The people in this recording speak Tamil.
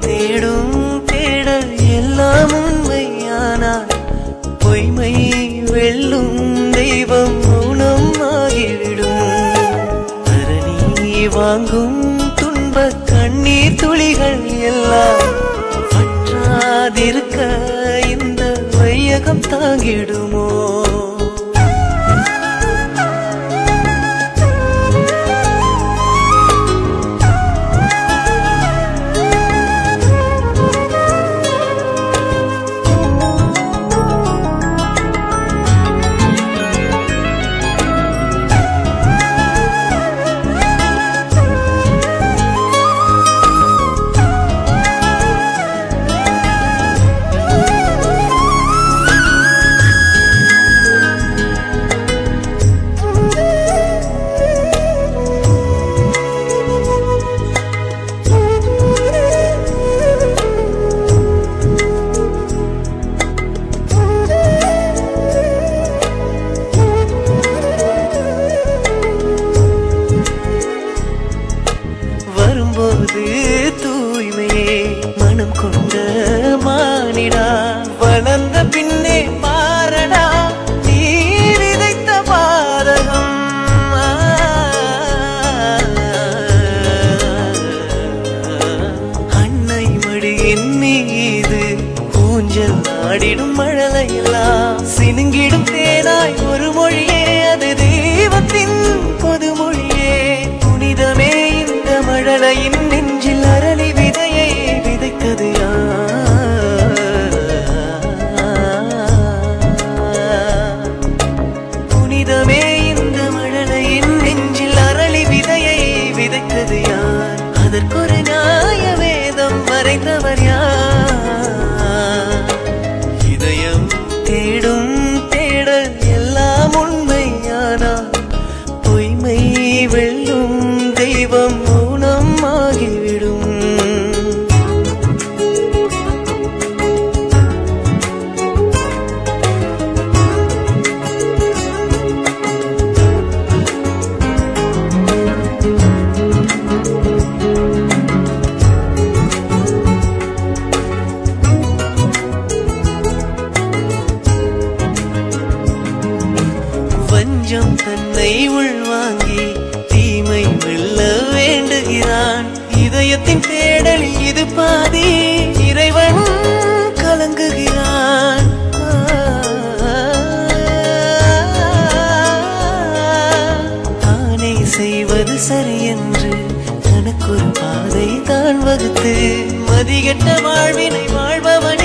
தேடும் தேடல் எல்லாம் உண்மையானால் பொய்மை வெல்லும் தெய்வம் மௌனம் ஆகிவிடும் தரணி வாங்கும் துன்ப கண்ணீர் துளிகள் எல்லாம் பற்றாதிருக்க இந்த வையகம் தாங்கிடுமோ வரும்போது தூய்மையே மனம் கொண்ட மானிடா வளர்ந்த பின்னே மாறடா நீ விதைத்த பாதகம் அன்னை மடியின் மீது ஊஞ்சல் ஆடிடும் மழலையெல்லாம் சினுங்கிடும் தேனாய் ஒரு மொழியே அது தெய்வத்தின் பொது மொழியே புனிதமே இந்த மழலையின் நெஞ்சில் அரளி விதையை விதைத்தது யார் புனிதமே இந்த மழலையின் நெஞ்சில் அரளி விதையை விதைத்தது யார் அதற்கொரு நியாய வேதம் வரைந்தவர் யார் இதயம் தேடும் தேடல் எல்லாம் உண்மையானா பொய்மை வெல்லும் தெய்வம் மௌனம் ஆகிவிடும் வஞ்சம் தன்னை உள்வாங்கி தீமை வெல்ல வேண்டுகிறான் இதயத்தின் தேடலில் இது பாதி இறைவன் கலங்குகிறான் தானே செய்வது சரி என்று தனக்கொரு பாதை தான் வகுத்து மதிகெட்ட வாழ்வினை வாழ்பவன்